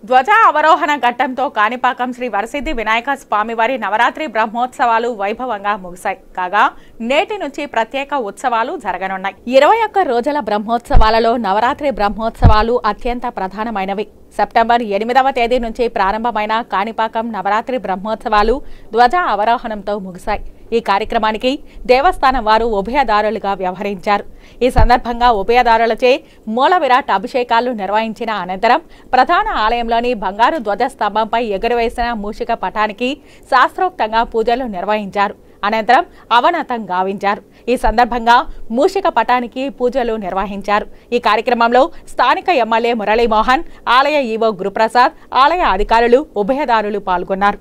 ధ్వజ అవరోహణ ఘట్టంతో కాణిపాకం శ్రీ వరసిద్ధి వినాయక స్వామివారి నవరాత్రి బ్రహ్మోత్సవాలు వైభవంగా ముగిశాయి కాగా నేటి నుంచి ప్రత్యేక ఉత్సవాలు జరగనున్నాయి ఇరవై ఒక్క రోజుల బ్రహ్మోత్సవాలలో నవరాత్రి బ్రహ్మోత్సవాలు అత్యంత ప్రధానమైనవి సెప్టెంబర్ ఎనిమిదవ తేదీ నుంచి ప్రారంభమైన కాణిపాకం నవరాత్రి బ్రహ్మోత్సవాలు ధ్వజ అవరోహణంతో ముగిశాయి ఈ కార్యక్రమానికి దేవస్థానం వారు ఉభయదారులుగా వ్యవహరించారు ఈ సందర్భంగా ఉభయదారులచే మూల విరాట్ అభిషేకాలు నిర్వహించిన అనంతరం ప్రధాన ఆలయంలోని బంగారు ధ్వజస్తంభంపై ఎగురవేసిన మూషిక పటానికి శాస్త్రోక్తంగా పూజలు నిర్వహించారు అనంతరం అవనతం గావించారు ఈ సందర్భంగా మూషిక పటానికి పూజలు నిర్వహించారు ఈ కార్యక్రమంలో స్థానిక ఎమ్మెల్యే మురళీమోహన్ ఆలయ ఈవో గురుప్రసాద్ ఆలయ అధికారులు ఉభయదారులు పాల్గొన్నారు